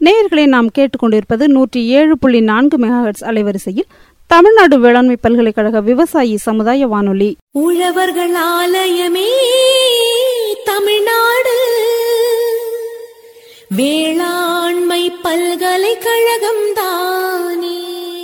நேயர்களை நாம் கேட்டுக்கொண்டிருப்பது நூற்றி ஏழு புள்ளி நான்கு மெகாஹெட்ஸ் அலைவரிசையில் தமிழ்நாடு வேளாண்மை பல்கலைக்கழக விவசாயி சமுதாய வானொலி உழவர்கள் ஆலயமே தமிழ்நாடு வேளாண்மை பல்கலைக்கழகம் தானே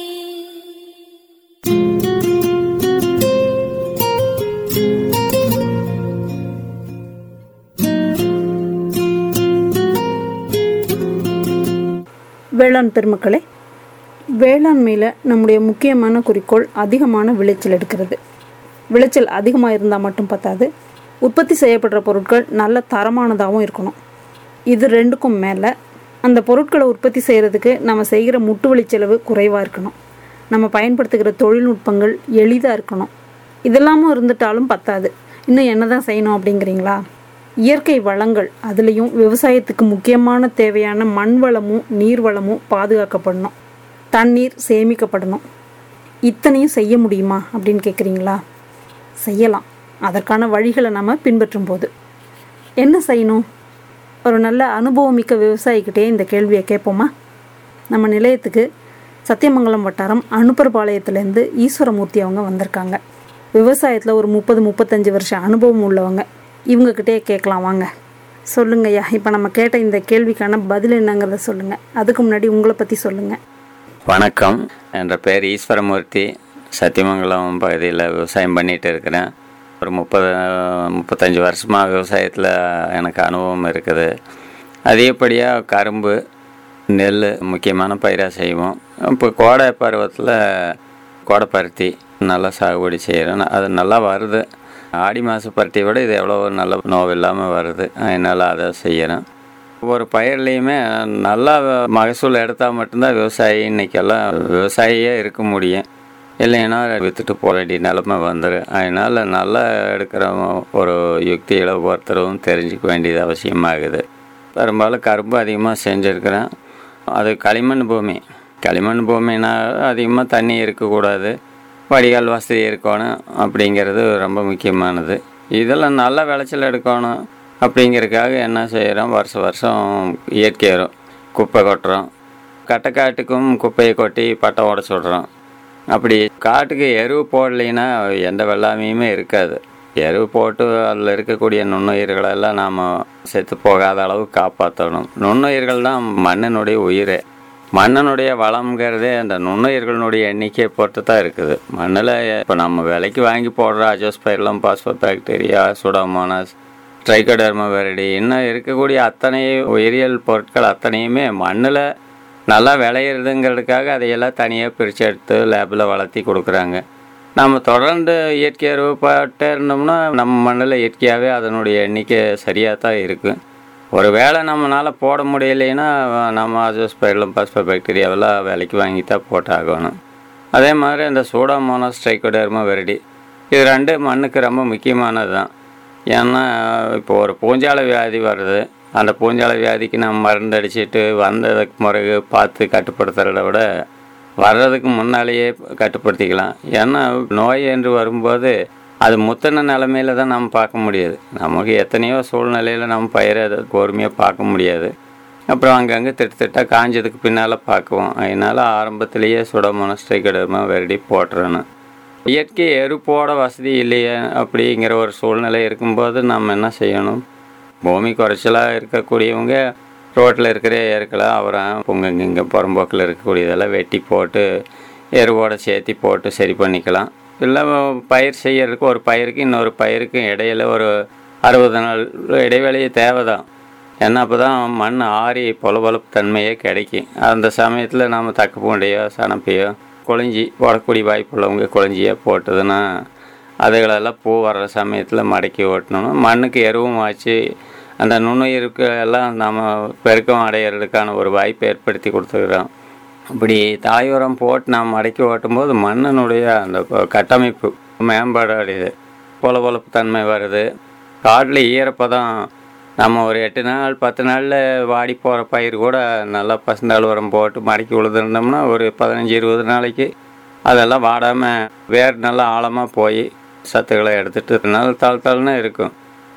வேளாண் பெருமக்களே வேளாண்மையில் நம்முடைய முக்கியமான குறிக்கோள் அதிகமான விளைச்சல் எடுக்கிறது விளைச்சல் அதிகமாக இருந்தால் மட்டும் பத்தாது உற்பத்தி செய்யப்படுற பொருட்கள் நல்ல தரமானதாகவும் இருக்கணும் இது ரெண்டுக்கும் மேலே அந்த பொருட்களை உற்பத்தி செய்கிறதுக்கு நம்ம செய்கிற முட்டு வழி செலவு குறைவாக இருக்கணும் நம்ம பயன்படுத்துகிற தொழில்நுட்பங்கள் எளிதாக இருக்கணும் இதெல்லாமும் இருந்துட்டாலும் பத்தாது இன்னும் என்ன தான் செய்யணும் அப்படிங்கிறீங்களா இயற்கை வளங்கள் அதுலேயும் விவசாயத்துக்கு முக்கியமான தேவையான மண் வளமும் நீர் வளமும் பாதுகாக்கப்படணும் தண்ணீர் சேமிக்கப்படணும் இத்தனையும் செய்ய முடியுமா அப்படின்னு கேட்குறீங்களா செய்யலாம் அதற்கான வழிகளை நம்ம பின்பற்றும் போது என்ன செய்யணும் ஒரு நல்ல அனுபவமிக்க விவசாயிக்கிட்டே இந்த கேள்வியை கேட்போமா நம்ம நிலையத்துக்கு சத்தியமங்கலம் வட்டாரம் அனுப்பர்பாளையத்துலேருந்து ஈஸ்வரமூர்த்தி அவங்க வந்திருக்காங்க விவசாயத்தில் ஒரு முப்பது முப்பத்தஞ்சு வருஷம் அனுபவம் உள்ளவங்க இவங்கக்கிட்டே கேட்கலாம் வாங்க சொல்லுங்கய்யா இப்போ நம்ம கேட்ட இந்த கேள்விக்கான பதில் என்னங்கிறத சொல்லுங்கள் அதுக்கு முன்னாடி உங்களை பற்றி சொல்லுங்கள் வணக்கம் என்ற பேர் ஈஸ்வரமூர்த்தி சத்தியமங்கலம் பகுதியில் விவசாயம் பண்ணிட்டு இருக்கிறேன் ஒரு முப்பது முப்பத்தஞ்சு வருஷமாக விவசாயத்தில் எனக்கு அனுபவம் இருக்குது அதிகப்படியாக கரும்பு நெல் முக்கியமான பயிராக செய்வோம் இப்போ கோடை பருவத்தில் கோடை பருத்தி நல்லா சாகுபடி செய்கிறோம் அது நல்லா வருது ஆடி மாத பருத்தியை விட இது எவ்வளோ நல்ல நோவு இல்லாமல் வருது அதனால் அதை செய்கிறேன் ஒரு பயிர்லேயுமே நல்லா மகசூல் எடுத்தால் மட்டும்தான் விவசாயி இன்னைக்கெல்லாம் விவசாயியே இருக்க முடியும் இல்லைன்னா விற்றுட்டு போக வேண்டிய நிலமை வந்துடும் அதனால் நல்லா எடுக்கிற ஒரு யுக்திகளை ஒருத்தரும் தெரிஞ்சுக்க வேண்டியது அவசியமாகுது பெரும்பாலும் கரும்பு அதிகமாக செஞ்சுருக்கிறேன் அது களிமண் பூமி களிமண் பூமினா அதிகமாக தண்ணி இருக்கக்கூடாது வடிகால் வசதி இருக்கணும் அப்படிங்கிறது ரொம்ப முக்கியமானது இதெல்லாம் நல்ல விளைச்சல் எடுக்கணும் அப்படிங்கிறதுக்காக என்ன செய்கிறோம் வருஷம் வருஷம் இயற்கை வரும் குப்பை கொட்டுறோம் கட்டைக்காட்டுக்கும் குப்பையை கொட்டி பட்டம் உடச்சி விட்றோம் அப்படி காட்டுக்கு எருவு போடலைன்னா எந்த வெள்ளாமையுமே இருக்காது எருவு போட்டு அதில் இருக்கக்கூடிய நுண்ணுயிர்களெல்லாம் நாம் செத்து போகாத அளவு காப்பாற்றணும் நுண்ணுயிர்கள் தான் மண்ணினுடைய உயிரே மண்ணினுடைய வளம்ங்கிறதே அந்த நுண்ணுயிர்களுடைய எண்ணிக்கையை பொறுத்து தான் இருக்குது மண்ணில் இப்போ நம்ம விலைக்கு வாங்கி போடுற azospirillum phospho bacteria pseudomonas trichoderma viride இன்னும் இருக்கக்கூடிய அத்தனை உயிரியல் பொருட்கள் அத்தனையுமே மண்ணில் நல்லா விளையிறதுங்கிறதுக்காக அதையெல்லாம் தனியாக பிரித்து எடுத்து லேபில் வளர்த்தி கொடுக்குறாங்க நம்ம தொடர்ந்து இயற்கை எருவு போட்டே இருந்தோம்னா நம்ம மண்ணில் இயற்கையாகவே அதனுடைய எண்ணிக்கை சரியாக தான் இருக்கும் ஒரு வேளை நம்மளால் போட முடியலைன்னா நம்ம அஜோஸ்பைரலும் பஸ்ப பாக்டீரியாவெல்லாம் விலைக்கு வாங்கி தான் போட்டாகணும் அதே மாதிரி அந்த சூடாமோனஸ் ட்ரைகோடர்மா வெரடி இது ரெண்டு மண்ணுக்கு ரொம்ப முக்கியமானது தான் ஏன்னா இப்போ ஒரு பூஞ்சால வியாதி வருது அந்த பூஞ்சால வியாதிக்கு நம்ம மருந்து அடிச்சுட்டு வந்ததுக்கு பிறகு பார்த்து கட்டுப்படுத்துறத விட வர்றதுக்கு முன்னாலேயே கட்டுப்படுத்திக்கலாம் ஏன்னா நோய் என்று வரும்போது அது முத்தின நிலமையில தான் நம்ம பார்க்க முடியாது நமக்கு எத்தனையோ சூழ்நிலையில் நம்ம பயிரை அதை பொறுமையாக பார்க்க முடியாது அப்புறம் அங்கங்கே திட்டு திட்டாக காஞ்சதுக்கு பின்னால் பார்க்குவோம் அதனால் ஆரம்பத்திலேயே சுடமோனஸ்ட்ரை கிடமா வெரடி போட்டுறணும் இயற்கை எருப்போட வசதி இல்லையே அப்படிங்கிற ஒரு சூழ்நிலை இருக்கும்போது நம்ம என்ன செய்யணும் பூமி குறைச்சலாக இருக்கக்கூடியவங்க ரோட்டில் இருக்கிற ஏற்கலாம் அப்புறம் பொங்க இங்கே புறம்போக்கில் இருக்கக்கூடியதெல்லாம் வெட்டி போட்டு எருவோட சேர்த்தி போட்டு சரி பண்ணிக்கலாம் இல்லை பயிர் செய்யறதுக்கு ஒரு பயிருக்கு இன்னொரு பயிருக்கு இடையில ஒரு அறுபது நாள் இடைவெளியே தேவை தான் ஏன்னா அப்போ தான் மண் ஆறி பொலபொலப்பு தன்மையே கிடைக்கும் அந்த சமயத்தில் நாம் தக்க பூண்டையோ சனப்பையோ குழஞ்சி போடக்கூடிய வாய்ப்பு உள்ளவங்க குழஞ்சியாக போட்டதுன்னா அதுகளெல்லாம் பூ வர்ற சமயத்தில் மடக்கி ஓட்டணும் மண்ணுக்கு எருவும் ஆச்சு அந்த நுண்ணுயிருக்கு எல்லாம் நம்ம பெருக்கம் அடையிறதுக்கான ஒரு வாய்ப்பை ஏற்படுத்தி கொடுத்துக்கிறோம் இப்படி தாய் உரம் போட்டு நாம் மடக்கி ஓட்டும்போது மண்ணினுடைய அந்த கட்டமைப்பு மேம்பாடு அடையுது பொலபொலப்பு தன்மை வருது காட்டில் ஈரப்பதம் நம்ம ஒரு எட்டு நாள் பத்து நாளில் வாடி போகிற பயிர் கூட நல்லா பசுந்தாள் உரம் போட்டு மடக்கி உழுதுருந்தோம்னா ஒரு பதினஞ்சு இருபது நாளைக்கு அதெல்லாம் வாடாமல் வேர் நல்லா ஆழமாக போய் சத்துக்களை எடுத்துகிட்டு நல்ல தாழ் தாழ்னு இருக்கும்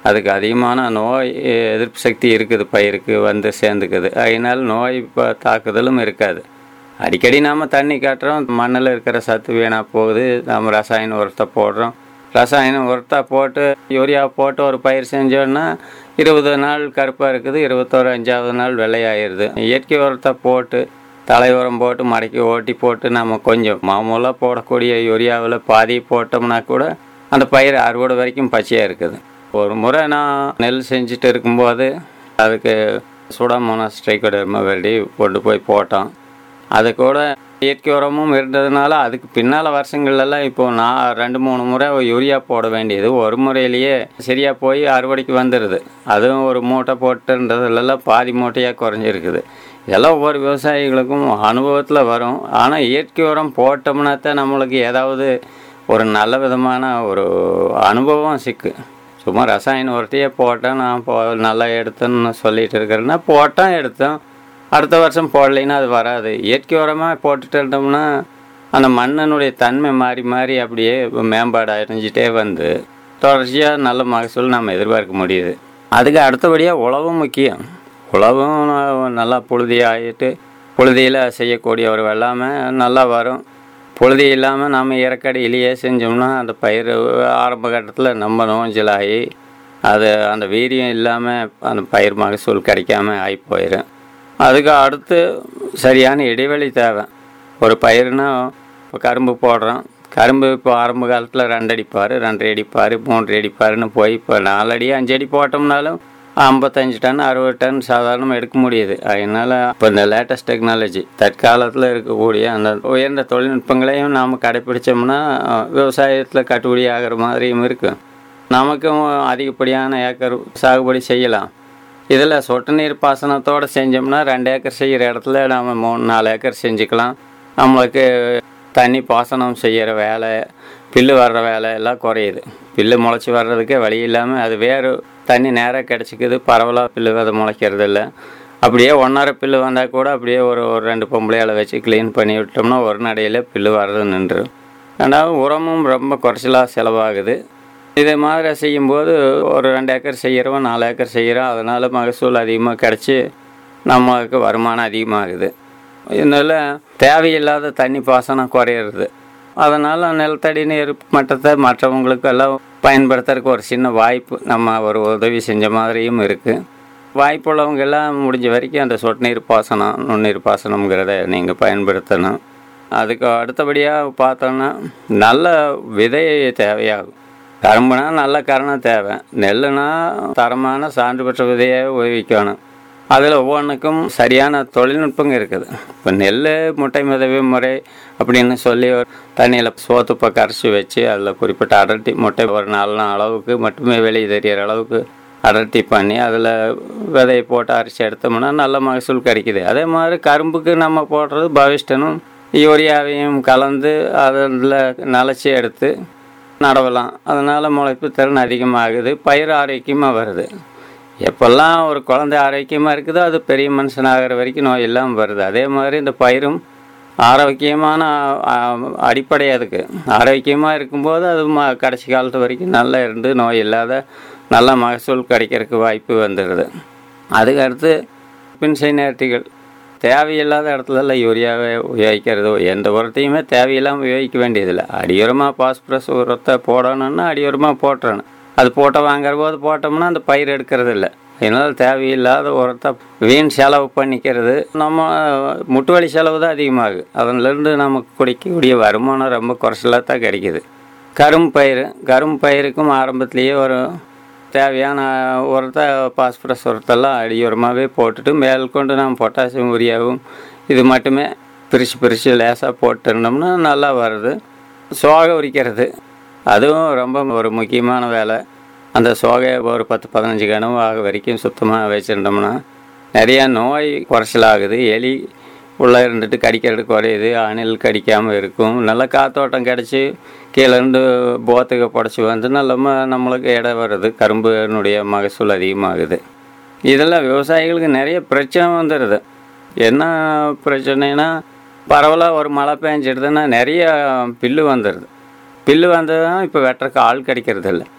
அதுக்கு அதிகமான நோய் எதிர்ப்பு சக்தி இருக்குது பயிருக்கு வந்து சேர்ந்துக்குது அதனால் நோய் இப்போ தாக்குதலும் இருக்காது அடிக்கடி நாம் தண்ணி காட்டுறோம் மண்ணில் இருக்கிற சத்து வீணாக போகுது நம்ம ரசாயன உரத்தை போடுறோம் ரசாயன உரத்தை போட்டு யூரியா போட்டு ஒரு பயிர் செஞ்சோன்னா இருபது நாள் கருப்பாக இருக்குது இருபத்தோரு அஞ்சாவது நாள் வெள்ளையாயிருது இயற்கை உரத்தை போட்டு தலை உரம் போட்டு மடக்கி ஓட்டி போட்டு நம்ம கொஞ்சம் மாமூலாக போடக்கூடிய யூரியாவில் பாதி போட்டோம்னா கூட அந்த பயிர் அறுவடை வரைக்கும் பச்சையாக இருக்குது ஒரு முறை நான் நெல் செஞ்சுட்டு இருக்கும்போது அதுக்கு சுடாமோனாஸ் ஸ்ட்ரைக்கோடர்மா வெடி கொண்டு போய் போட்டோம் அது கூட இயற்கை உரமும் இருந்ததுனால அதுக்கு பின்னால் வருஷங்கள்லாம் இப்போ நான் ரெண்டு மூணு முறை யூரியா போட வேண்டியது ஒரு முறையிலேயே சரியாக போய் அறுவடைக்கு வந்துடுது அதுவும் ஒரு மூட்டை போட்டுன்றதுலலாம் பாதி மூட்டையாக குறைஞ்சிருக்குது இதெல்லாம் ஒவ்வொரு விவசாயிகளுக்கும் அனுபவத்தில் வரும் ஆனால் இயற்கை உரம் போட்டோம்னா தான் நம்மளுக்கு ஏதாவது ஒரு நல்ல விதமான ஒரு அனுபவம் சிக்கு சும்மா ரசாயன உரத்தையே போட்டேன் நான் போ நல்லா எடுத்தேன்னு சொல்லிட்டு இருக்கிறேன்னா போட்டேன் எடுத்தேன் அடுத்த வருஷம் போடலைன்னா அது வராது இயற்கை உரமாக போட்டுட்டு இருந்தோம்னா அந்த மண்ணினுடைய தன்மை மாறி மாறி அப்படியே மேம்பாடு அடைஞ்சிட்டே வந்து தொடர்ச்சியாக நல்ல மகசூல் நம்ம எதிர்பார்க்க முடியுது அதுக்கு அடுத்தபடியாக உழவும் முக்கியம் உழவும் நல்லா புழுதி ஆகிட்டு புழுதியில் செய்யக்கூடிய ஒரு வெள்ளாமை நல்லா வரும் புழுதி இல்லாமல் நம்ம இறக்கடியிலேயே செஞ்சோம்னா அந்த பயிர் ஆரம்ப கட்டத்தில் நம்ம நோஞ்சலாகி அது அந்த வீரியம் இல்லாமல் அந்த பயிர் மகசூல் கிடைக்காம ஆகி போயிடும் அதுக்கு அடுத்து சரியான இடைவெளி தேவை ஒரு பயிர்னா இப்போ கரும்பு போடுறோம் கரும்பு இப்போ ஆரம்ப காலத்தில் ரெண்டு அடிப்பார் ரெண்டரை அடிப்பார் மூன்று அடிப்பாருன்னு போய் இப்போ நாலு அடி அஞ்சு அடி போட்டோம்னாலும் ஐம்பத்தஞ்சு டன் அறுபது டன் சாதாரணமாக எடுக்க முடியுது அதனால் இப்போ இந்த லேட்டஸ்ட் டெக்னாலஜி தற்காலத்தில் இருக்கக்கூடிய அந்த உயர்ந்த தொழில்நுட்பங்களையும் நாம் கடைப்பிடிச்சோம்னா விவசாயத்தில் கட்டுப்படி ஆகிற மாதிரியும் இருக்கும் நமக்கும் அதிகப்படியான ஏக்கர் சாகுபடி செய்யலாம் இதில் சொட்டு நீர் பாசனத்தோடு செஞ்சோம்னா ரெண்டு ஏக்கர் செய்கிற இடத்துல நம்ம மூணு நாலு ஏக்கர் செஞ்சுக்கலாம் நம்மளுக்கு தண்ணி பாசனம் செய்கிற வேலை பில்லு வர்ற வேலை எல்லாம் குறையுது பில்லு முளைச்சி வர்றதுக்கே வழி இல்லாமல் அது வேறு தண்ணி நேராக கிடச்சிக்குது பரவலாக பில்லு விதை முளைக்கிறது இல்லை அப்படியே ஒன்றரை பில்லு வந்தால் கூட அப்படியே ஒரு ஒரு ரெண்டு பொம்பளையால் வச்சு க்ளீன் பண்ணி விட்டோம்னா ஒரு நடையில் பில்லு வர்றது நின்று ரெண்டாவது உரமும் ரொம்ப குறைச்சலாக செலவாகுது இதே மாதிரி செய்யும்போது ஒரு ரெண்டு ஏக்கர் செய்கிறவன் நாலு ஏக்கர் செய்கிறோம் அதனால் மகசூல் அதிகமாக கிடச்சி நம்மளுக்கு வருமானம் அதிகமாகுது இதனால் தேவையில்லாத தண்ணி பாசனம் குறையிறது அதனால் நிலத்தடி நீர் மட்டத்தை மற்றவங்களுக்கு எல்லாம் பயன்படுத்துறதுக்கு ஒரு சின்ன வாய்ப்பு நம்ம ஒரு உதவி செஞ்ச மாதிரியும் இருக்குது வாய்ப்புள்ளவங்க எல்லாம் முடிஞ்ச வரைக்கும் அந்த சொட்டு நீர் பாசனம் நுண்ணீர் பாசனம்ங்கிறத நீங்கள் பயன்படுத்தணும் அதுக்கு அடுத்தபடியாக பார்த்தோன்னா நல்ல விதை தேவையாகும் கரும்புனா நல்ல கரணம் தேவை நெல்லுனா தரமான சான்று பெற்ற விதையை உபயோகிக்கணும் அதில் ஒவ்வொன்றுக்கும் சரியான தொழில்நுட்பங்க இருக்குது இப்போ நெல் முட்டை மிதவை முறை அப்படின்னு சொல்லி ஒரு தண்ணியில் சோத்துப்பை கரைச்சி வச்சு அதில் குறிப்பிட்ட அடர்த்தி முட்டை ஒரு நாலு நாள் அளவுக்கு மட்டுமே வெளியே தெரியிற அளவுக்கு அடர்த்தி பண்ணி அதில் விதையை போட்டு அரைச்சி எடுத்தோம்னா நல்ல மகசூல் கிடைக்குது அதே மாதிரி கரும்புக்கு நம்ம போடுறது பவிஷ்டனும் யூரியாவையும் கலந்து அதில் நலச்சி எடுத்து நடவலாம் அதனால் முளைப்பு திறன் அதிகமாகுது பயிர் ஆரோக்கியமாக வருது எப்பெல்லாம் ஒரு குழந்தை ஆரோக்கியமாக இருக்குதோ அது பெரிய மனுஷனாகிற வரைக்கும் நோய் இல்லாமல் வருது அதே மாதிரி இந்த பயிரும் ஆரோக்கியமான அடிப்படை அதுக்கு ஆரோக்கியமாக இருக்கும்போது அது ம கடைசி காலத்து வரைக்கும் நல்லா இருந்து நோய் இல்லாத நல்ல மகசூல் கிடைக்கிறதுக்கு வாய்ப்பு வந்துடுது அதுக்கு அடுத்து பின்சை நேர்த்திகள் தேவையில்லாத இடத்துலலாம் யூரியாவை உபயோகிக்கிறது எந்த உரத்தையுமே தேவையில்லாமல் உபயோகிக்க வேண்டியதில்லை அடியுரமாக பாஸ்பரஸ் உரத்தை போடணும்னா அடியுரமாக போட்டுறணும் அது போட்ட வாங்குற போது போட்டோம்னா அந்த பயிர் எடுக்கிறது இல்லை அதனால் தேவையில்லாத உரத்தை வீண் செலவு பண்ணிக்கிறது நம்ம முட்டு வலி செலவு தான் அதிகமாகுது அதன்லேருந்து நமக்கு கிடைக்கக்கூடிய வருமானம் ரொம்ப குறைச்சலாக தான் கிடைக்கிது கரும்பு பயிர் கரும்பு பயிருக்கும் ஆரம்பத்துலேயே ஒரு தேவையான உரத்தை பாஸ்பரஸ் உரத்தெல்லாம் அடி உரமாகவே போட்டுட்டு மேற்கொண்டு நம்ம பொட்டாசியம் உரியாவும் இது மட்டுமே பிரித்து பிரித்து லேசாக போட்டுருந்தோம்னா நல்லா வருது சோகை உரிக்கிறது அதுவும் ரொம்ப ஒரு முக்கியமான வேலை அந்த சோகையை ஒரு பத்து பதினஞ்சு கனவு ஆக வரைக்கும் சுத்தமாக வச்சுருந்தோம்னா நிறையா நோய் குறைச்சலாகுது எலி உள்ளே இருந்துட்டு கடிக்கிறது குறையுது அணில் கடிக்காமல் இருக்கும் நல்ல காத்தோட்டம் கிடச்சி கீழேருந்து போத்துக்கு புடச்சி வந்து நல்ல நம்மளுக்கு இடம் வருது கரும்புனுடைய மகசூல் அதிகமாகுது இதெல்லாம் விவசாயிகளுக்கு நிறைய பிரச்சனை வந்துடுது என்ன பிரச்சனைனா பரவலாக ஒரு மழை பெஞ்சிடுதுன்னா நிறைய பில்லு வந்துடுது பில்லு வந்ததுன்னா இப்போ வெட்டுறக்கு ஆள் கிடைக்கிறது இல்லை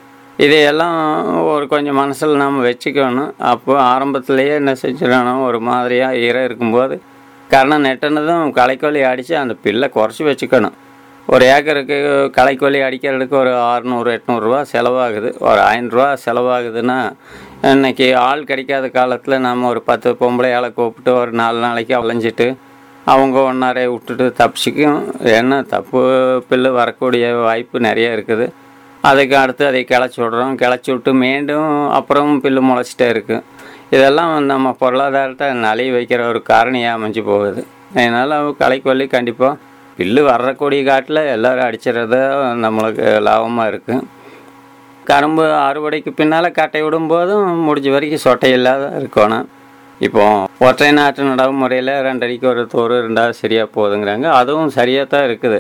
இதையெல்லாம் ஒரு கொஞ்சம் மனசில் நாம் வச்சுக்கணும் அப்போ ஆரம்பத்திலேயே என்ன செஞ்சிடணும் ஒரு மாதிரியாக ஈரம் இருக்கும்போது கரணை நெட்டினதும் களைக்கொல்லி அடித்து அந்த பில்லை குறைச்சி வச்சுக்கணும் ஒரு ஏக்கருக்கு களைக்கொல்லி அடிக்கிறதுக்கு ஒரு அறநூறு எட்நூறுரூவா செலவாகுது ஒரு ஆயிரரூவா செலவாகுதுன்னா இன்னைக்கு ஆள் கிடைக்காத காலத்தில் நம்ம ஒரு பத்து பொம்பளை ஆளை கூப்பிட்டு ஒரு நாலு நாளைக்கு அலைஞ்சிட்டு அவங்க ஒன்றாரே விட்டுட்டு தப்பிச்சிக்கும் என்ன தப்பு பில்லு வரக்கூடிய வாய்ப்பு நிறைய இருக்குது அதுக்கு அடுத்து அதை கிளச்சி விட்றோம் கிளச்சி விட்டு மீண்டும் அப்புறம் பில்லு முளைச்சிட்டே இருக்கு இதெல்லாம் நம்ம பொருளாதாரத்தை நலிய வைக்கிற ஒரு காரணியாக அமைஞ்சு போகுது அதனால் களைக்கொல்லி கண்டிப்பாக பில்லு வர்றக்கூடிய காட்டில் எல்லோரும் அடிச்சிடுறது நம்மளுக்கு லாபமாக இருக்குது கரும்பு அறுவடைக்கு பின்னால் கட்டை விடும்போதும் முடிஞ்ச வரைக்கும் சொட்டை இல்லாத இருக்கணும் இப்போ ஒற்றை நாட்டு நடவு முறையில் ரெண்டடிக்கு ஒரு தோறு ரெண்டாவது சரியாக போகுதுங்கிறாங்க அதுவும் சரியாக தான் இருக்குது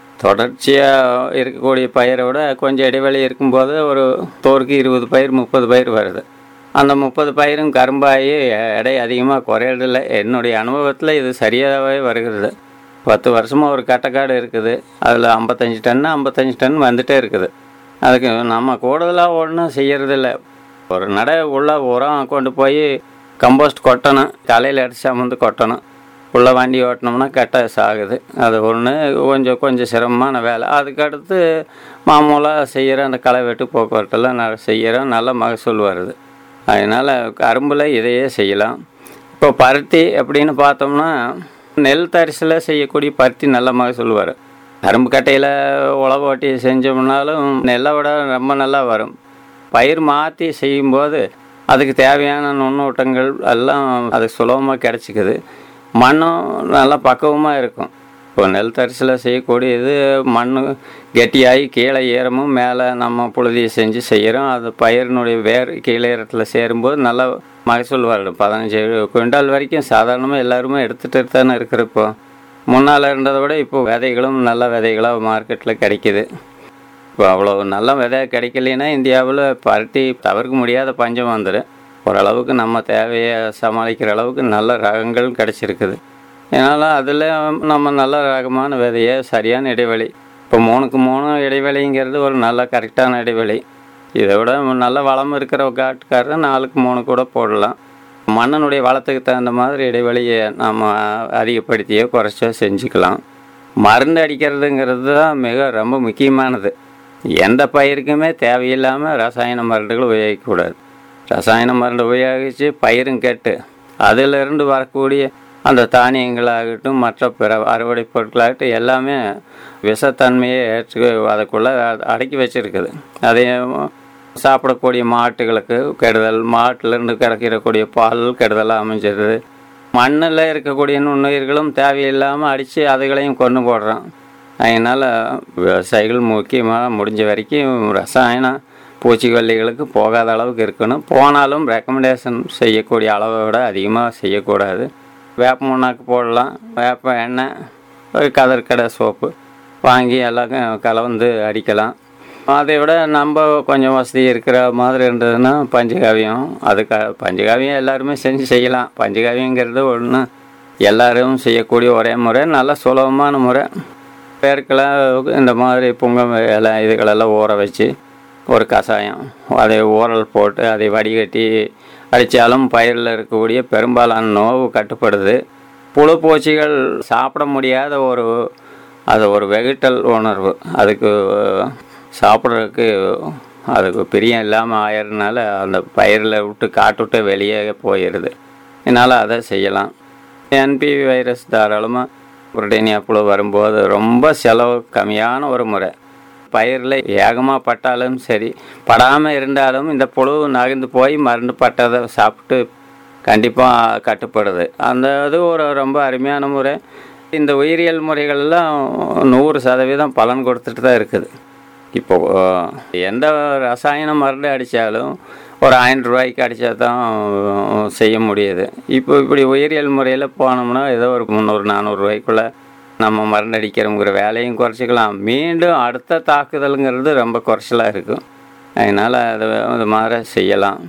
தொடர்ச்சியாக இருக்கக்கூடிய பயிரை விட கொஞ்சம் இடைவெளி இருக்கும்போது ஒரு தோருக்கு இருபது பயிர் முப்பது பயிர் வருது அந்த முப்பது பயிரும் கரும்பாகி எடை அதிகமாக குறையறதில்ல என்னுடைய அனுபவத்தில் இது சரியாகவே வருகிறது பத்து வருஷமாக ஒரு கட்டைக்காடு இருக்குது அதில் ஐம்பத்தஞ்சு டன்னு ஐம்பத்தஞ்சு டன் வந்துட்டே இருக்குது அதுக்கு நம்ம கூடுதலாக ஒன்றும் செய்யறதில்ல ஒரு நடை உள்ள உரம் கொண்டு போய் கம்போஸ்ட் கொட்டணும் தலையில் அடிச்சு அமர்ந்து கொட்டணும் உள்ள வண்டி ஓட்டினோம்னா கெட்ட சாகுது அது ஒன்று கொஞ்சம் கொஞ்சம் சிரமமான வேலை அதுக்கடுத்து மாமூலாக செய்கிற அந்த களை வெட்டு போக்குவரத்தெல்லாம் நான் செய்கிறோம் நல்ல மகசூல் வருது அதனால் கரும்பில் இதையே செய்யலாம் இப்போ பருத்தி அப்படின்னு பார்த்தோம்னா நெல் தரிசில் செய்யக்கூடிய பருத்தி நல்ல மகசூல் வரும் கரும்பு கட்டையில் உழவு ஓட்டி செஞ்சோம்னாலும் நெல்லை விட ரொம்ப நல்லா வரும் பயிர் மாற்றி செய்யும்போது அதுக்கு தேவையான நுண்ணூட்டங்கள் எல்லாம் அது சுலபமாக கிடச்சிக்குது மண்ணும் நல்லா பக்குவமாக இருக்கும் இப்போ நெல் தரிசில் செய்யக்கூடியது மண் கெட்டியாகி கீழே ஏறமும் மேலே நம்ம புழுதியை செஞ்சு செய்கிறோம் அது பயிரினுடைய வேர் கீழே இடத்துல சேரும்போது நல்லா மகசூல் வரணும் பதினஞ்சு குவிண்டால் வரைக்கும் சாதாரணமாக எல்லாருமே எடுத்துகிட்டு தானே இருக்கிறப்போ முன்னால் இருந்ததை விட இப்போ விதைகளும் நல்ல விதைகளாக மார்க்கெட்டில் கிடைக்கிது இப்போ அவ்வளோ நல்ல விதை கிடைக்கலைன்னா இந்தியாவில் பருத்தி தவிர்க்க முடியாத பஞ்சம் வந்துடும் ஓரளவுக்கு நம்ம தேவையை சமாளிக்கிற அளவுக்கு நல்ல ரகங்கள் கிடச்சிருக்குது அதனால் அதில் நம்ம நல்ல ரகமான விதையை சரியான இடைவெளி இப்போ மூணுக்கு மூணு இடைவெளிங்கிறது ஒரு நல்ல கரெக்டான இடைவெளி இதை விட நல்ல வளம் இருக்கிற காட்டுக்காரர் நாலுக்கு மூணு கூட போடலாம் மண்ணினுடைய வளத்துக்கு தகுந்த மாதிரி இடைவெளியை நம்ம அதிகப்படுத்தியோ குறைச்சோ செஞ்சுக்கலாம் மருந்து அடிக்கிறதுங்கிறது தான் மிக ரொம்ப முக்கியமானது எந்த பயிருக்குமே தேவையில்லாமல் ரசாயன மருந்துகள் உபயோகிக்கக்கூடாது ரசாயன மருந்து உபயோகித்து பயிரும் கெட்டு அதிலிருந்து வரக்கூடிய அந்த தானியங்களாகட்டும் மற்ற பிற அறுவடை பொருட்களாகட்டும் எல்லாமே விஷத்தன்மையை ஏற்று அதுக்குள்ளே அடக்கி வச்சிருக்குது அதையும் சாப்பிடக்கூடிய மாட்டுகளுக்கு கெடுதல் மாட்டிலேருந்து கிடைக்கிறக்கூடிய பால் கெடுதலாக அமைஞ்சிருது மண்ணில் இருக்கக்கூடிய நுண்ணுயிர்களும் தேவையில்லாமல் அடித்து அதுகளையும் கொண்டு போடுறோம் அதனால் விவசாயிகள் முக்கியமாக முடிஞ்ச வரைக்கும் ரசாயன பூச்சிக்கொல்லிகளுக்கு போகாத அளவுக்கு இருக்கணும் போனாலும் ரெக்கமெண்டேஷன் செய்யக்கூடிய அளவை விட அதிகமாக செய்யக்கூடாது வேப்ப முன்னாக்கு போடலாம் வேப்ப எண்ணெய் ஒரு கதற்கடை சோப்பு வாங்கி எல்லாம் கலந்து அடிக்கலாம் அதை விட நம்ம கொஞ்சம் வசதி இருக்கிற மாதிரி இருந்ததுன்னா பஞ்சகாவியம் அதுக்கு பஞ்சகாவியம் எல்லாருமே செஞ்சு செய்யலாம் பஞ்சகாவியங்கிறது ஒன்று எல்லாரும் செய்யக்கூடிய ஒரே முறை நல்ல சுலபமான முறை பேருக்களை இந்த மாதிரி புங்கம் இலை இதுகளெல்லாம் ஊற வச்சு ஒரு கஷாயம் அதை ஊறல் போட்டு அதை வடிகட்டி அடித்தாலும் பயிரில் இருக்கக்கூடிய பெரும்பாலான நோவு கட்டுப்படுது புழு பூச்சிகள் சாப்பிட முடியாத ஒரு அது ஒரு வெகிட்டல் உணர்வு அதுக்கு சாப்பிட்றதுக்கு அதுக்கு பிரியம் இல்லாமல் ஆயிரதுனால அந்த பயிரில் விட்டு காட்டு விட்டு வெளியே போயிடுது என்னால் அதை செய்யலாம் என்பிவி வைரஸ் தாராளமாக புரோட்டீனியா புழு வரும்போது ரொம்ப செலவு கம்மியான ஒரு முறை பயிரில் ஏகமாக பட்டாலும் சரி படாமல் இருந்தாலும் இந்த புழு நகர்ந்து போய் மருந்து பட்டதை சாப்பிட்டு கண்டிப்பாக கட்டுப்படுது அந்த இது ஒரு ரொம்ப அருமையான முறை இந்த உயிரியல் முறைகள்லாம் நூறு சதவீதம் பலன் கொடுத்துட்டு தான் இருக்குது இப்போ எந்த ரசாயன மருந்து அடித்தாலும் ஒரு ஆயிரம் ரூபாய்க்கு அடித்தா தான் செய்ய முடியுது இப்போ இப்படி உயிரியல் முறையில் போனோம்னா ஏதோ ஒரு முந்நூறு நானூறுரூவாய்க்குள்ளே நம்ம மருந்து அடிக்கிறோங்கிற வேலையும் குறைச்சிக்கலாம் மீண்டும் அடுத்த தாக்குதலுங்கிறது ரொம்ப குறைச்சலாக இருக்கும் அதனால் அதை அது மாதிரி செய்யலாம்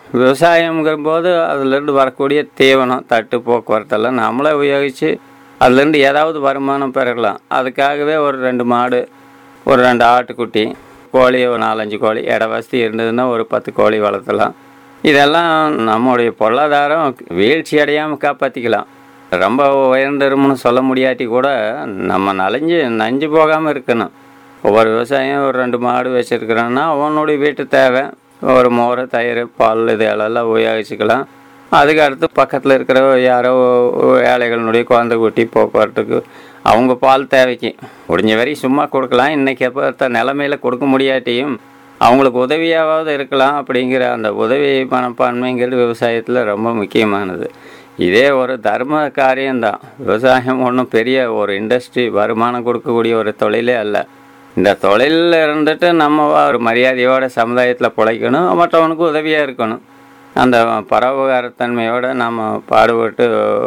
விவசாயங்கிற அதுலேருந்து வரக்கூடிய தீவனம் தட்டு போக்குவரத்தெல்லாம் நம்மளே உபயோகித்து அதுலேருந்து ஏதாவது வருமானம் பெறலாம் அதுக்காகவே ஒரு ரெண்டு மாடு ஒரு ரெண்டு ஆட்டுக்குட்டி கோழி ஒரு நாலஞ்சு கோழி இட வசதி இருந்ததுன்னா ஒரு பத்து கோழி வளர்த்தலாம் இதெல்லாம் நம்முடைய பொருளாதாரம் வீழ்ச்சி அடையாமல் காப்பாற்றிக்கலாம் ரொம்ப உயர்ந்துரும்னு சொல்ல முடியாட்டி கூட நம்ம நனைஞ்சு நஞ்சு போகாமல் இருக்கணும் ஒவ்வொரு விவசாயம் ஒரு ரெண்டு மாடு வச்சுருக்கிறோன்னா அவனுடைய வீட்டு தேவை ஒரு மோர் தயிர் பால் இது எல்லாம் உபயோகிச்சுக்கலாம் அதுக்கு அடுத்து பக்கத்தில் இருக்கிற யாரோ ஏழைகளுடைய குழந்தை குட்டி போக்குவரத்துக்கு அவங்க பால் தேவைக்கு முடிஞ்ச வரை சும்மா கொடுக்கலாம் இன்றைக்கி எப்போ நிலமையில கொடுக்க முடியாட்டியும் அவங்களுக்கு உதவியாவது இருக்கலாம் அப்படிங்கிற அந்த உதவி மனப்பான்மைங்கிறது விவசாயத்தில் ரொம்ப முக்கியமானது இதே ஒரு தர்ம காரியம்தான் விவசாயம் ஒன்றும் பெரிய ஒரு இண்டஸ்ட்ரி வருமானம் கொடுக்கக்கூடிய ஒரு தொழிலே அல்ல இந்த தொழிலில் இருந்துட்டு நம்ம ஒரு மரியாதையோட சமுதாயத்தில் பிழைக்கணும் மற்றவனுக்கு உதவியாக இருக்கணும் அந்த பரோபகாரத்தன்மையோடு நம்ம பாடுபட்டு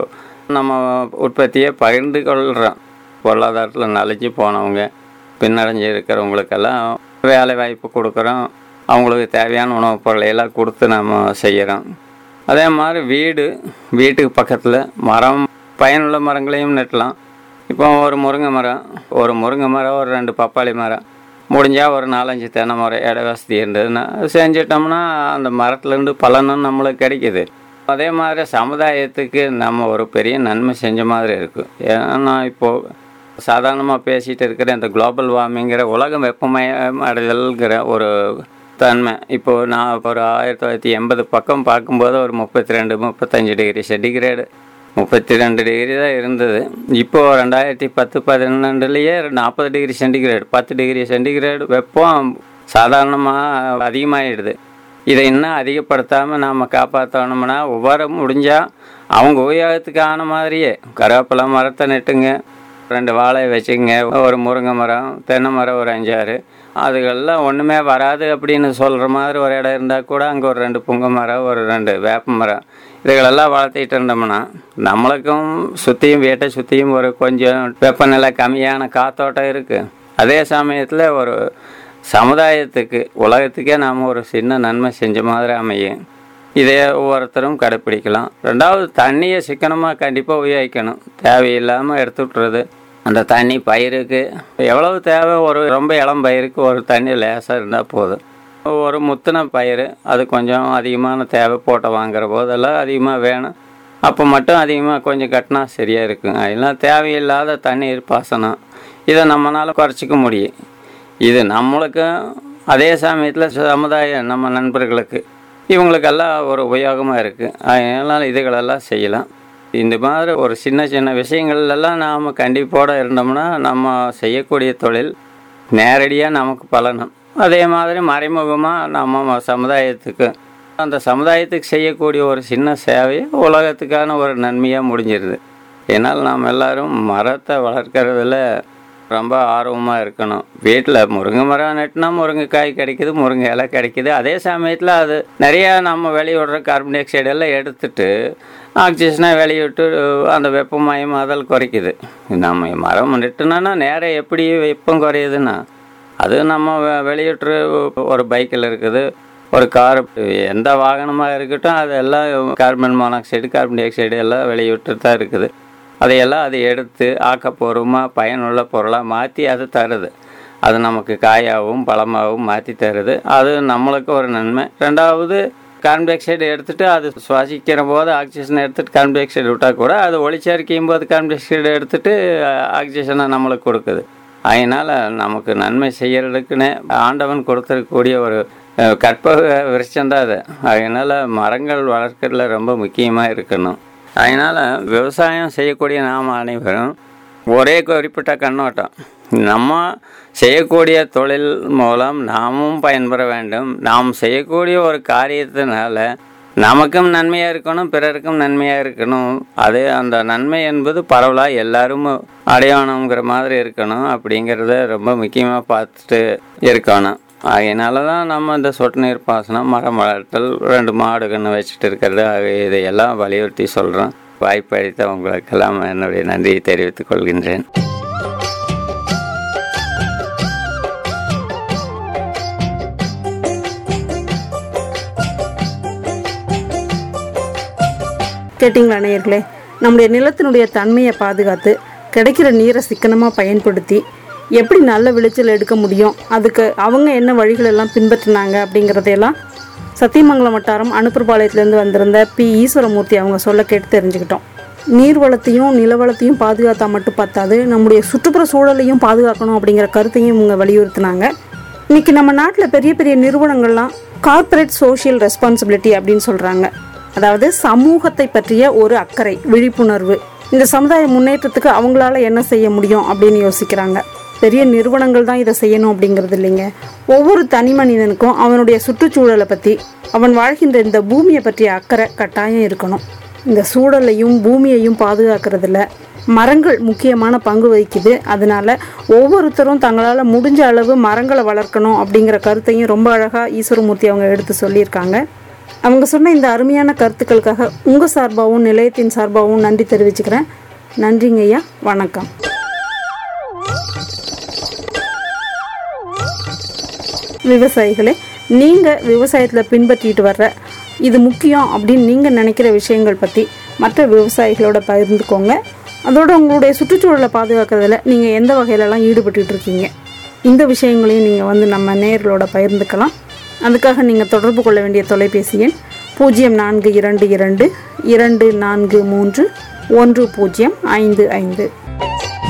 நம்ம உற்பத்தியை பகிர்ந்து கொள்கிறோம் பொருளாதாரத்தில் நலிஞ்சு போனவங்க பின்னடைஞ்சு இருக்கிறவங்களுக்கெல்லாம் வேலை வாய்ப்பு கொடுக்குறோம் அவங்களுக்கு தேவையான உணவுப் பொருளை எல்லாம் கொடுத்து நம்ம செய்கிறோம் அதே மாதிரி வீடு வீட்டுக்கு பக்கத்தில் மரம் பயனுள்ள மரங்களையும் நட்டலாம் இப்போ ஒரு முருங்கை மரம் ஒரு முருங்கை மரம் ஒரு ரெண்டு பப்பாளி மரம் முடிஞ்சால் ஒரு நாலஞ்சு தென்னை மரம் இட வசதி இருந்ததுன்னா செஞ்சிட்டோம்னா அந்த மரத்துலேருந்து பலனும் நம்மளுக்கு கிடைக்கிது அதே மாதிரி சமுதாயத்துக்கு நம்ம ஒரு பெரிய நன்மை செஞ்ச மாதிரி இருக்கும் ஏன்னா இப்போது சாதாரணமாக பேசிகிட்டு இருக்கிற இந்த குளோபல் வார்மிங்கிற உலகம் வெப்பமயம் அடைதல்ங்கிற ஒரு தன்மை இப்போது நான் ஒரு ஆயிரத்தி தொள்ளாயிரத்தி எண்பது பக்கம் பார்க்கும்போது ஒரு முப்பத்தி ரெண்டு முப்பத்தஞ்சு டிகிரி சென்டிகிரேடு முப்பத்தி ரெண்டு டிகிரி தான் இருந்தது இப்போது ரெண்டாயிரத்தி பத்து பதினொன்றுலேயே நாற்பது டிகிரி சென்டிகிரேடு பத்து டிகிரி சென்டிகிரேடு வெப்பம் சாதாரணமாக அதிகமாகிடுது இதை இன்னும் அதிகப்படுத்தாமல் நாம் காப்பாற்றணும்னா ஒவ்வொரு முடிஞ்சால் அவங்க உபயோகத்துக்கான மாதிரியே கருவேப்பிலை மரத்தை நட்டுங்க ரெண்டு வாழை வச்சுங்க ஒரு முருங்கை மரம் தென்னை மரம் ஒரு அஞ்சாறு அதுகெல்லாம் ஒன்றுமே வராது அப்படின்னு சொல்கிற மாதிரி ஒரு இடம் இருந்தால் கூட அங்கே ஒரு ரெண்டு புங்க மரம் ஒரு ரெண்டு வேப்ப மரம் இதுகளெல்லாம் வளர்த்திட்டு இருந்தோம்னா நம்மளுக்கும் சுற்றியும் வீட்டை சுற்றியும் ஒரு கொஞ்சம் வெப்பநிலை கம்மியான காத்தோட்டம் இருக்குது அதே சமயத்தில் ஒரு சமுதாயத்துக்கு உலகத்துக்கே நாம் ஒரு சின்ன நன்மை செஞ்ச மாதிரி அமையும் இதே ஒவ்வொருத்தரும் கடைப்பிடிக்கலாம் ரெண்டாவது தண்ணியை சிக்கனமாக கண்டிப்பாக உபயோகிக்கணும் தேவையில்லாமல் எடுத்து விட்றது அந்த தண்ணி பயிருக்கு எவ்வளவு தேவை ஒரு ரொம்ப இளம் பயிருக்கு ஒரு தண்ணி லேசாக இருந்தால் போதும் ஒரு முத்தின பயிர் அது கொஞ்சம் அதிகமான தேவை போட்ட வாங்குற போதெல்லாம் அதிகமாக வேணும் அப்போ மட்டும் அதிகமாக கொஞ்சம் கட்டினா சரியாக இருக்கும் அதெல்லாம் தேவையில்லாத தண்ணீர் பாசனம் இதை நம்மளால் குறைச்சிக்க முடியும் இது நம்மளுக்கும் அதே சமயத்தில் சமுதாயம் நம்ம நண்பர்களுக்கு இவங்களுக்கெல்லாம் ஒரு உபயோகமாக இருக்குது அதனால் இதுகளெல்லாம் செய்யலாம் இந்த மாதிரி ஒரு சின்ன சின்ன விஷயங்கள்லாம் நாம் கண்டிப்போடு இருந்தோம்னா நம்ம செய்யக்கூடிய தொழில் நேரடியாக நமக்கு பலனும் அதே மாதிரி மறைமுகமாக நம்ம சமுதாயத்துக்கு அந்த சமுதாயத்துக்கு செய்யக்கூடிய ஒரு சின்ன சேவையை உலகத்துக்கான ஒரு நன்மையாக முடிஞ்சிருது ஏன்னால் நாம் எல்லாரும் மரத்தை வளர்க்குறதுல ரொம்ப ஆர்வமாக இருக்கணும் வீட்டில் முருங்கை மரம் நட்டுனா முருங்கைக்காய் கிடைக்குது முருங்கை இலை கிடைக்குது அதே சமயத்தில் அது நிறையா நம்ம வெளியிடுற கார்பன் டை ஆக்சைடு எல்லாம் எடுத்துட்டு ஆக்சிஜனை வெளியிட்டு அந்த வெப்பமயமாதல் குறைக்குது நம்ம மரம் நட்டுனா நேரம் எப்படி வெப்பம் குறையுதுன்னா அது நம்ம வெ- வெளியிட்டு ஒரு பைக்கில் இருக்குது ஒரு கார் எந்த வாகனமாக இருக்கட்டும் அதெல்லாம் carbon monoxide carbon dioxide எல்லாம் வெளியிட்டு தான் இருக்குது அதையெல்லாம் அது எடுத்து ஆக்கப்பூர்வமாக பயனுள்ள பொருளாக மாற்றி அது தருது அது நமக்கு காயாகவும் பழமாகவும் மாற்றி தருது அது நம்மளுக்கு ஒரு நன்மை ரெண்டாவது கார்பன் டை ஆக்சைடு எடுத்துட்டு அது சுவாசிக்கிற போது ஆக்சிஜன் எடுத்துட்டு கார்பன் டை ஆக்சைடு விட்டால் கூட அது ஒளிச்சேர்க்கையும் போது கார்பன் டை ஆக்சைடு எடுத்துட்டு ஆக்சிஜனை நம்மளுக்கு கொடுக்குது அதனால் நமக்கு நன்மை செய்யறதுக்குன்னு ஆண்டவன் கொடுத்துருக்கக்கூடிய ஒரு அஹ், கற்பக விருட்சம்தான் அது அதனால் மரங்கள் வளர்க்கறதுல ரொம்ப முக்கியமாக இருக்கணும் அதனால் விவசாயம் செய்யக்கூடிய நாம் அனைவரும் ஒரே குறிப்பிட்ட கண்ணோட்டம் நம்ம செய்யக்கூடிய தொழில் மூலம் நாமும் பயன்பெற வேண்டும் நாம் செய்யக்கூடிய ஒரு காரியத்தினால நமக்கும் நன்மையாக இருக்கணும் பிறருக்கும் நன்மையாக இருக்கணும் அது அந்த நன்மை என்பது பரவலாக எல்லாரும் அடையணுங்கிற மாதிரி இருக்கணும் அப்படிங்கிறத ரொம்ப முக்கியமாக பார்த்துட்டு இருக்கணும் அதனால தான் நம்ம இந்த சொட்டு நீர் பாசனம் மரம் வளர்த்தல் ரெண்டு மாடு கன்று வச்சுட்டு இருக்கிறது ஆகிய இதையெல்லாம் வலியுறுத்தி சொல்கிறோம் வாய்ப்பு அளித்த உங்களுக்கெல்லாம் என்னுடைய நன்றியை தெரிவித்துக் கொள்கின்றேன் கேட்டிங்களா நேயர்களே நம்முடைய நிலத்தினுடைய தன்மையை பாதுகாத்து கிடைக்கிற நீரை சிக்கனமாக பயன்படுத்தி எப்படி நல்ல விளைச்சல் எடுக்க முடியும் அதுக்கு அவங்க என்ன வழிகள் எல்லாம் பின்பற்றினாங்க அப்படிங்கிறதையெல்லாம் சத்தியமங்கலம் வட்டாரம் அனுப்புபாளையத்துலேருந்து வந்திருந்த பி ஈஸ்வரமூர்த்தி அவங்க சொல்ல கேட்டு தெரிஞ்சுக்கிட்டோம் நீர்வளத்தையும் நிலவளத்தையும் பாதுகாத்தா மட்டும் பத்தாது நம்முடைய சுற்றுப்புற சூழலையும் பாதுகாக்கணும் அப்படிங்கிற கருத்தையும் இவங்க வலியுறுத்தினாங்க இன்னைக்கு நம்ம நாட்டில் பெரிய பெரிய நிறுவனங்கள்லாம் கார்ப்பரேட் சோஷியல் ரெஸ்பான்சிபிலிட்டி அப்படின்னு சொல்கிறாங்க அதாவது சமூகத்தை பற்றிய ஒரு அக்கறை விழிப்புணர்வு இந்த சமுதாய முன்னேற்றத்துக்கு அவங்களால என்ன செய்ய முடியும் அப்படின்னு யோசிக்கிறாங்க பெரிய நிறுவனங்கள் தான் இதை செய்யணும் அப்படிங்கிறது இல்லைங்க ஒவ்வொரு தனி மனிதனுக்கும் அவனுடைய சுற்றுச்சூழலை பற்றி அவன் வாழ்கின்ற இந்த பூமியை பற்றிய அக்கறை கட்டாயம் இருக்கணும் இந்த சூழலையும் பூமியையும் பாதுகாக்கிறதுல மரங்கள் முக்கியமான பங்கு வகிக்குது அதனால ஒவ்வொருத்தரும் தங்களால் முடிஞ்ச அளவு மரங்களை வளர்க்கணும் அப்படிங்கிற கருத்தையும் ரொம்ப அழகாக ஈஸ்வரமூர்த்தி அவங்க எடுத்து சொல்லியிருக்காங்க அவங்க சொன்ன இந்த அருமையான கருத்துக்களுக்காக உங்கள் சார்பாகவும் நிலையத்தின் சார்பாகவும் நன்றி தெரிவிச்சுக்கிறேன் நன்றிங்க ஐயா வணக்கம் விவசாயிகளே நீங்கள் விவசாயத்தில் பின்பற்றிட்டு வர்ற இது முக்கியம் அப்படின்னு நீங்கள் நினைக்கிற விஷயங்கள் பற்றி மற்ற விவசாயிகளோட பகிர்ந்துக்கோங்க அதோட உங்களுடைய சுற்றுச்சூழலை பாதுகாக்கிறதுல நீங்கள் எந்த வகையிலலாம் ஈடுபட்டுட்டு இருக்கீங்க இந்த விஷயங்களையும் நீங்கள் வந்து நம்ம நேர்களோட பகிர்ந்துக்கலாம் அதுக்காக நீங்கள் தொடர்பு கொள்ள வேண்டிய தொலைபேசி எண் பூஜ்ஜியம் நான்கு இரண்டு இரண்டு இரண்டு நான்கு மூன்று ஒன்று பூஜ்ஜியம் ஐந்து ஐந்து